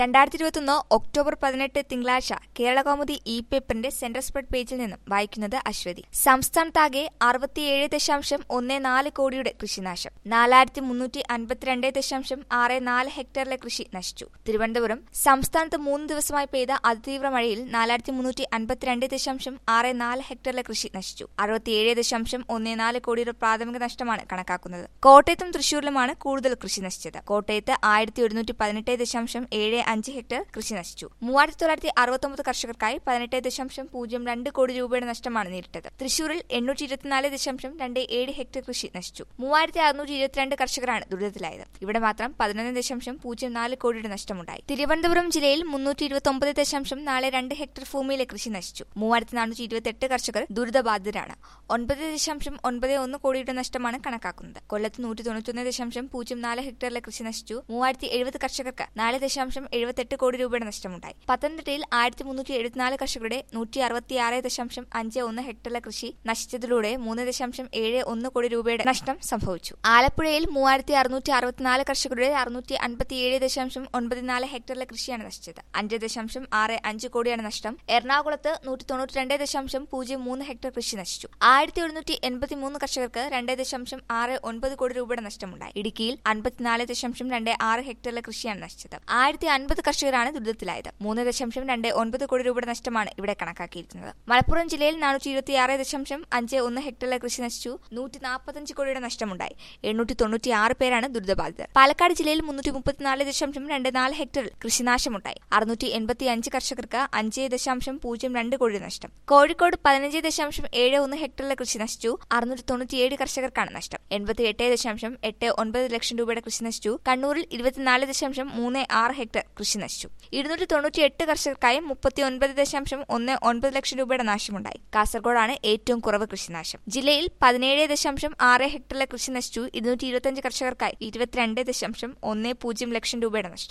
രണ്ടായിരത്തി ഇരുപത്തൊന്ന് ഒക്ടോബർ പതിനെട്ട് തിങ്കളാഴ്ച കേരളകൗമുദി ഇ പേപ്പറിന്റെ സെന്റർ സ്പ്രെഡ് പേജിൽ നിന്നും വായിക്കുന്നത് അശ്വതി സംസ്ഥാനത്താകെ അറുപത്തിയേഴ് ദശാംശം ഒന്ന് നാല് കോടിയുടെ കൃഷിനാശം നാലായിരത്തി മുന്നൂറ്റി അൻപത്തിരണ്ട് ദശാംശം ആറ് നാല് ഹെക്ടറിലെ കൃഷി നശിച്ചു തിരുവനന്തപുരം സംസ്ഥാനത്ത് മൂന്ന് ദിവസമായി പെയ്ത അതിതീവ്ര മഴയിൽ നാലായിരത്തി മുന്നൂറ്റി അൻപത്തിരണ്ട് ദശാംശം ആറ് നാല് ഹെക്ടറിലെ കൃഷി നശിച്ചു അറുപത്തിയേഴ് ദശാംശം ഒന്ന് നാല് കോടിയുടെ പ്രാഥമിക നഷ്ടമാണ് കണക്കാക്കുന്നത് കോട്ടയത്തും തൃശൂരിലുമാണ് കൂടുതൽ കൃഷി നശിച്ചത് കോട്ടയത്ത് ആയിരത്തി ഒരുന്നൂറ്റി പതിനെട്ട് ദശാംശം ഏഴ് അഞ്ച് ഹെക്ടർ കൃഷി നശിച്ചു മൂവായിരത്തി തൊള്ളായിരത്തി അറുപത്തൊമ്പത് കർഷകർക്കായി പതിനെട്ട് ദശാംശം പൂജ്യം രണ്ട് കോടി രൂപയുടെ നഷ്ടമാണ് നേരിട്ടത് തൃശൂരിൽ എണ്ണൂറ്റി ഇരുപത്തിനാല് ദശാംശം രണ്ട് ഏഴ് ഹെക്ടർ കൃഷി നശിച്ചു മൂവായിരത്തി അറുന്നൂറ്റി ഇരുപത്തിരണ്ട് കർഷകരാണ് ദുരിതത്തിലായത് ഇവിടെ മാത്രം പതിനൊന്ന് ദശാംശം പൂജ്യം നാല് കോടിയുടെ നഷ്ടമുണ്ടായി തിരുവനന്തപുരം ജില്ലയിൽ മുന്നൂറ്റി ഇരുപത്തി ഒമ്പത് ദശാംശം നാല് രണ്ട് ഹെക്ടർ ഭൂമിയിലെ കൃഷി നശിച്ചു മൂവായിരത്തി നാനൂറ്റി ഇരുപത്തെട്ട് കർഷകർ ദുരിതബാധിതരാണ് ഒൻപത് ദശാംശം ഒൻപത് ഒന്ന് കോടിയുടെ നഷ്ടമാണ് കണക്കാക്കുന്നത് കൊല്ലത്ത് നൂറ്റി തൊണ്ണൂറ്റൊന്ന് ദശാംശം പൂജ്യം നാല് ഹെക്ടറിലെ കൃഷി നശിച്ചു മൂവായിരത്തി എഴുപത് കർഷകർക്ക് നാല് ദശാംശം എഴുപത്തെട്ട് കോടി രൂപയുടെ നഷ്ടമുണ്ടായി പത്തനംതിട്ടയിൽ ആയിരത്തി മുന്നൂറ്റി എഴുപത്തിനാല് കർഷകരുടെ നൂറ്റി അറുപത്തിയാറ് ദശാംശം അഞ്ച് ഒന്ന് ഹെക്ടറിലെ കൃഷി നശിച്ചതിലൂടെ മൂന്ന് ദശാംശം ഏഴ് ഒന്ന് കോടി രൂപയുടെ നഷ്ടം സംഭവിച്ചു ആലപ്പുഴയിൽ മൂവായിരത്തി അറുന്നൂറ്റി അറുപത്തിനാല് കർഷകരുടെ അറുന്നൂറ്റി അൻപത്തിയേഴ് ദശാംശം ഒൻപത് നാല് ഹെക്ടറിലെ കൃഷിയാണ് നശിച്ചത് അഞ്ച് ദശാംശം ആറ് അഞ്ച് കോടിയാണ് നഷ്ടം എറണാകുളത്ത് നൂറ്റി തൊണ്ണൂറ്റി രണ്ട് ദശാംശം പൂജ്യം മൂന്ന് ഹെക്ടർ കൃഷി നശിച്ചു ആയിരത്തി ഒരുന്നൂറ്റി എൺപത്തി മൂന്ന് കർഷകർക്ക് രണ്ട് ദശാംശം ആറ് ഒൻപത് കോടി രൂപയുടെ നഷ്ടമുണ്ടായി ഇടുക്കിയിൽ അൻപത്തിനാല് ദശാംശം രണ്ട് ആറ് ഹെക്ടറിലെ കൃഷിയാണ് നശിച്ചത് ആയിരത്തി അൻപത് കർഷകരാണ് ദുരിതത്തിലായത് മൂന്ന് ദശാംശം രണ്ട് ഒൻപത് കോടി രൂപയുടെ നഷ്ടമാണ് ഇവിടെ കണക്കാക്കിയിരിക്കുന്നത് മലപ്പുറം ജില്ലയിൽ നാനൂറ്റി ഇരുപത്തിയാറ് ദശാംശം അഞ്ച് ഒന്ന് ഹെക്ടറിലെ കൃഷി നശിച്ചു നൂറ്റി നാൽപ്പത്തഞ്ച് കോടിയുടെ നഷ്ടമുണ്ടായി എണ്ണൂറ്റി തൊണ്ണൂറ്റി ആറ് പേരാണ് ദുരിതബാധിതർ പാലക്കാട് ജില്ലയിൽ മുന്നൂറ്റി മുപ്പത്തിനാല് ദശാംശം രണ്ട് നാല് ഹെക്ടറിൽ കൃഷിനാശമുണ്ടായി അറുന്നൂറ്റി എൺപത്തി അഞ്ച് കർഷകർക്ക് അഞ്ച് ദശാംശം പൂജ്യം രണ്ട് കോടി നഷ്ടം കോഴിക്കോട് പതിനഞ്ച് ദശാംശം ഏഴ് ഒന്ന് ഹെക്ടറിലെ കൃഷി നശിച്ചു അറുന്നൂറ്റി തൊണ്ണൂറ്റിയേഴ് കർഷകർക്കാണ് നഷ്ടം എൺപത്തി എട്ട് ദശാംശം എട്ട് ഒൻപത് ലക്ഷം രൂപയുടെ കൃഷി നശിച്ചു കണ്ണൂരിൽ ഇരുപത്തിനാല് ദശാംശം മൂന്ന് ആറ് ഹെക്ടർ കൃഷി നശിച്ചു ഇരുന്നൂറ്റി തൊണ്ണൂറ്റി എട്ട് കർഷകർക്കായി മുപ്പത്തി ഒൻപത് ദശാംശം ഒന്ന് ഒൻപത് ലക്ഷം രൂപയുടെ നാശമുണ്ടായി കാസർഗോഡാണ് ഏറ്റവും കുറവ് കൃഷിനാശം ജില്ലയിൽ പതിനേഴ് ദശാംശം ആറ് ഹെക്ടറിലെ കൃഷി നശിച്ചു ഇരുന്നൂറ്റി ഇരുപത്തിയഞ്ച് കർഷകർക്കായി ഇരുപത്തിരണ്ട് ദശാംശം ഒന്ന് പൂജ്യം ലക്ഷം രൂപയുടെ നഷ്ടം